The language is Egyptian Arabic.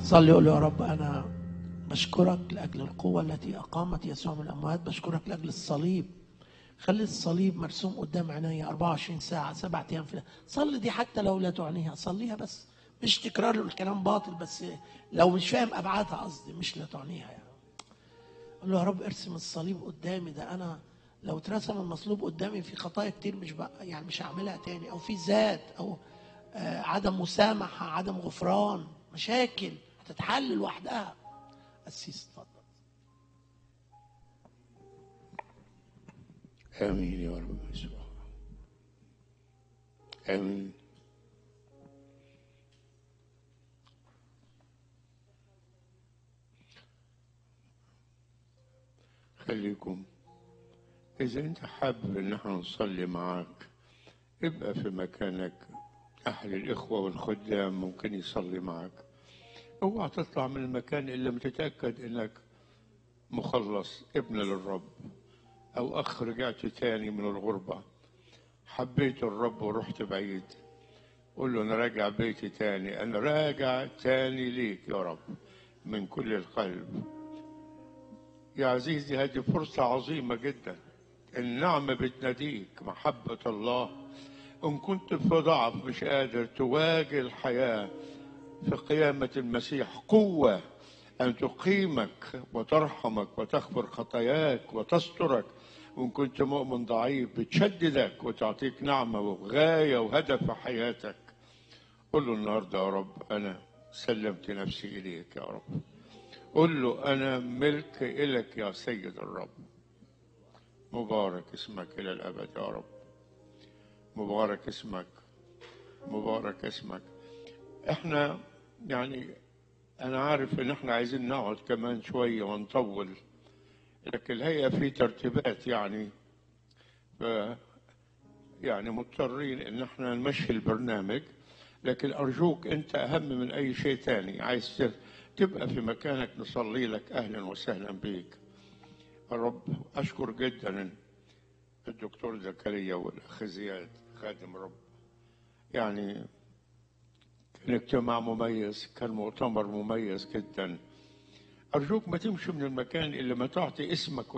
صلي قول يا رب انا بشكرك لاجل القوه التي اقامت يسوع من الاموات بشكرك لاجل الصليب خلي الصليب مرسوم قدام عينيا 24 ساعه سبعة ايام في صلي دي حتى لو لا تعنيها صليها بس مش تكرار له الكلام باطل بس لو مش فاهم ابعادها قصدي مش لا تعنيها يعني قول له يا رب ارسم الصليب قدامي ده انا لو اترسم المصلوب قدامي في خطايا كتير مش بقى يعني مش هعملها تاني او في ذات او آه عدم مسامحه عدم غفران مشاكل هتتحل لوحدها قسيس اتفضل آمين يا رب يسوع آمين خليكم إذا أنت حابب إن احنا نصلي معاك ابقى في مكانك أهل الإخوة والخدام ممكن يصلي معاك اوعى تطلع من المكان إلا متتأكد إنك مخلص ابن للرب أو أخ رجعت تاني من الغربة حبيت الرب ورحت بعيد قول له أنا راجع بيتي تاني أنا راجع تاني ليك يا رب من كل القلب يا عزيزي هذه فرصة عظيمة جدا النعمة بتناديك محبة الله إن كنت في ضعف مش قادر تواجه الحياة في قيامة المسيح قوة أن تقيمك وترحمك وتغفر خطاياك وتسترك وإن كنت مؤمن ضعيف بتشددك وتعطيك نعمة وغاية وهدف في حياتك قل له النهاردة يا رب أنا سلمت نفسي إليك يا رب قل له أنا ملك إلك يا سيد الرب مبارك اسمك إلى الأبد يا رب مبارك اسمك مبارك اسمك احنا يعني انا عارف ان احنا عايزين نقعد كمان شوية ونطول لكن الهيئة في ترتيبات يعني ف يعني مضطرين ان احنا نمشي البرنامج لكن ارجوك انت اهم من اي شيء تاني عايز ت- تبقى في مكانك نصلي لك اهلا وسهلا بيك الرب اشكر جدا الدكتور زكريا والاخ زياد خادم رب يعني كان اجتماع مميز كان مؤتمر مميز جدا أرجوك ما تمشي من المكان إلا ما تعطي اسمك